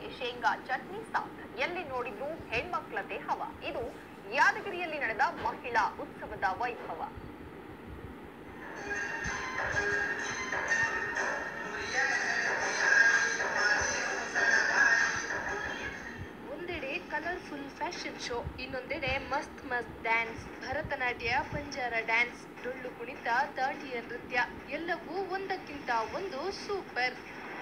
ಶೇಂಗಾ ಚಟ್ನಿ ಸಾತ್ ಎಲ್ಲಿ ನೋಡಿದ್ರು ಹೆಣ್ಮಕ್ಳದೇ ಹವ ಇದು ಯಾದಗಿರಿಯಲ್ಲಿ ನಡೆದ ಮಹಿಳಾ ಉತ್ಸವದ ವೈಭವ ಒಂದೆಡೆ ಕಲರ್ಫುಲ್ ಫ್ಯಾಷನ್ ಶೋ ಇನ್ನೊಂದೆಡೆ ಮಸ್ತ್ ಮಸ್ತ್ ಡ್ಯಾನ್ಸ್ ಭರತನಾಟ್ಯ ಪಂಜಾರ ಡ್ಯಾನ್ಸ್ ಡೊಳ್ಳು ಕುಣಿತ ದಾಂಡಿಯ ನೃತ್ಯ ಎಲ್ಲವೂ ಒಂದಕ್ಕಿಂತ ಒಂದು ಸೂಪರ್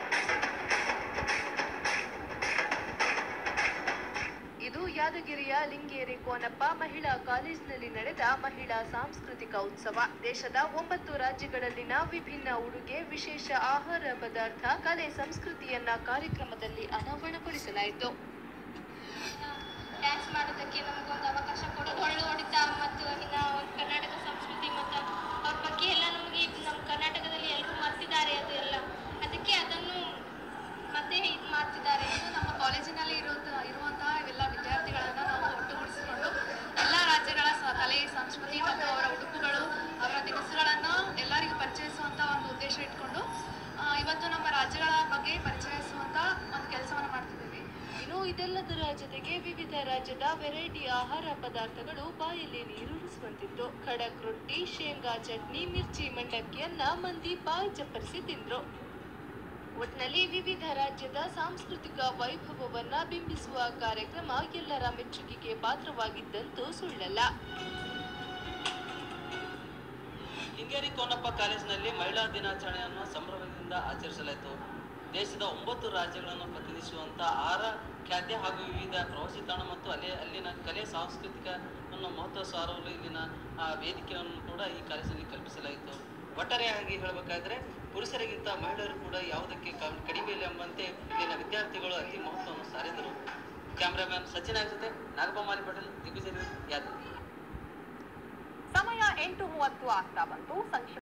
ಇದು ಯಾದಗಿರಿಯ ಲಿಂಗೇರಿ ಕೋನಪ್ಪ ಮಹಿಳಾ ಕಾಲೇಜಿನಲ್ಲಿ ನಡೆದ ಮಹಿಳಾ ಸಾಂಸ್ಕೃತಿಕ ಉತ್ಸವ ದೇಶದ ಒಂಬತ್ತು ರಾಜ್ಯಗಳಲ್ಲಿನ ವಿಭಿನ್ನ ಉಡುಗೆ ವಿಶೇಷ ಆಹಾರ ಪದಾರ್ಥ ಕಲೆ ಸಂಸ್ಕೃತಿಯನ್ನ ಕಾರ್ಯಕ್ರಮದಲ್ಲಿ ಅನಾವರಣಗೊಳಿಸಲಾಯಿತು ಡ್ಯಾನ್ಸ್ ಮಾಡೋದಕ್ಕೆ ನಮಗೊಂದು ಅವಕಾಶ ಕೊಡೋದು ಡೊಳ್ಳು ಹೊಡಿತ ಮತ್ತು ಇನ್ನು ಒಂದು ಕರ್ನಾಟಕ ಸಂಸ್ಕೃತಿ ಮತ್ತು ಅವ್ರ ಬಗ್ಗೆ ಎಲ್ಲ ನಮಗೆ ನಮ್ಮ ಕರ್ನಾಟಕದಲ್ಲಿ ಎಲ್ಲರೂ ಮರ್ತಿದ್ದಾರೆ ಅದು ಎಲ್ಲ ಅದಕ್ಕೆ ಅದನ್ನು ಮತ್ತೆ ಇದು ಮಾಡ್ತಿದ್ದಾರೆ ಇದು ನಮ್ಮ ಕಾಲೇಜಿನಲ್ಲಿ ಇರುವಂಥ ಇರುವಂತಹ ಎಲ್ಲ ವಿದ್ಯಾರ್ಥಿಗಳನ್ನು ನಾವು ಒಟ್ಟುಗೂಡಿಸಿಕೊಂಡು ಎಲ್ಲ ರಾಜ್ಯಗಳ ಸ ಕಲೆ ಸಂಸ್ಕೃತಿ ಮತ್ತು ಅವರ ಉಡುಪುಗಳು ಅವರ ದಿನಸುಗಳನ್ನು ಎಲ್ಲರಿಗೂ ಪರಿಚಯಿಸುವಂಥ ಒಂದು ಉದ್ದೇಶ ಇಟ್ಕೊಂಡು ಆ, ಇವತ್ತು ನಮ್ಮ ರಾಜ್ಯಗಳ ಬಗ್ಗೆ ಪರಿಚಯಿಸುವಂಥ ಒಂದು ಕೆಲಸವನ್ನು ಮಾಡ್ತಿದ್ದೀವಿ ಇನ್ನು ಇದೆಲ್ಲದರ ಜೊತೆಗೆ ವಿವಿಧ ರಾಜ್ಯದ ವೆರೈಟಿ ಆಹಾರ ಪದಾರ್ಥಗಳು ಬಾಯಲ್ಲಿ ನೀರೂರಿಸುವಂತಿತ್ತು ಖಡಕ್ ರೊಟ್ಟಿ ಶೇಂಗಾ ಚಟ್ನಿ ಮಿರ್ಚಿ ಮಂಡಕ್ಕಿಯನ್ನ ಮಂದಿ ಬಾಯಿ ಚಪ್ಪರಿಸಿ ತಿಂದ್ರು ಒಟ್ನಲ್ಲಿ ವಿವಿಧ ರಾಜ್ಯದ ಸಾಂಸ್ಕೃತಿಕ ವೈಭವವನ್ನ ಬಿಂಬಿಸುವ ಕಾರ್ಯಕ್ರಮ ಎಲ್ಲರ ಮೆಚ್ಚುಗೆಗೆ ಪಾತ್ರವಾಗಿದ್ದಂತೂ ಸುಳ್ಳಲ್ಲ ಹಿಂಗೇರಿ ಕೋನಪ್ಪ ಕಾಲೇಜಿನಲ್ಲಿ ಮಹಿಳಾ ದಿನಾಚರಣೆಯನ್ನು ಸಂಭ್ರಮದಿಂದ ಆಚರಿಸಲಾಯಿತು ದೇಶದ ಒಂಬತ್ತು ರಾಜ್ಯಗಳನ್ನು ಪ್ರತಿನಿಧಿಸುವಂಥ ಆಹಾರ ಖಾದ್ಯ ಹಾಗೂ ವಿವಿಧ ಪ್ರವಾಸಿ ತಾಣ ಮತ್ತು ಅಲ್ಲಿ ಅಲ್ಲಿನ ಕಲೆ ಸಾಂಸ್ಕೃತಿಕ ಅನ್ನು ಮಹತ್ವ ಸಾರಲು ಇಲ್ಲಿನ ಆ, ವೇದಿಕೆಯನ್ನು ಕೂಡ ಈ ಕಾಲೇಜಿನಲ್ಲಿ ಕಲ್ಪಿಸಲಾಯಿತು ಒಟ್ಟಾರೆಯಾಗಿ ಹೇಳಬೇಕಾದ್ರೆ ಪುರುಷರಿಗಿಂತ ಮಹಿಳೆಯರು ಕೂಡ ಯಾವುದಕ್ಕೆ ಕ- ಕಡಿಮೆ ಇಲ್ಲ ಎಂಬಂತೆ ಇಲ್ಲಿನ ವಿದ್ಯಾರ್ಥಿಗಳು ಅತಿ ಮಹತ್ವವನ್ನು ಸಾರಿದರು ಕ್ಯಾಮ್ರಾಮ್ಯಾನ್ ಸಚಿನ್ ಆಗ್ ಜೊತೆ ನಾಗಪ್ಪ ಪಟೇಲ್ ದಿಗ್ವಿಜಯ ಯಾದವ್ ಸಮಯ ಎಂಟು ಮೂವತ್ತು ಆಗ್ತಾ ಬಂತು ಸಂಕ್ಷಿಪ್ತ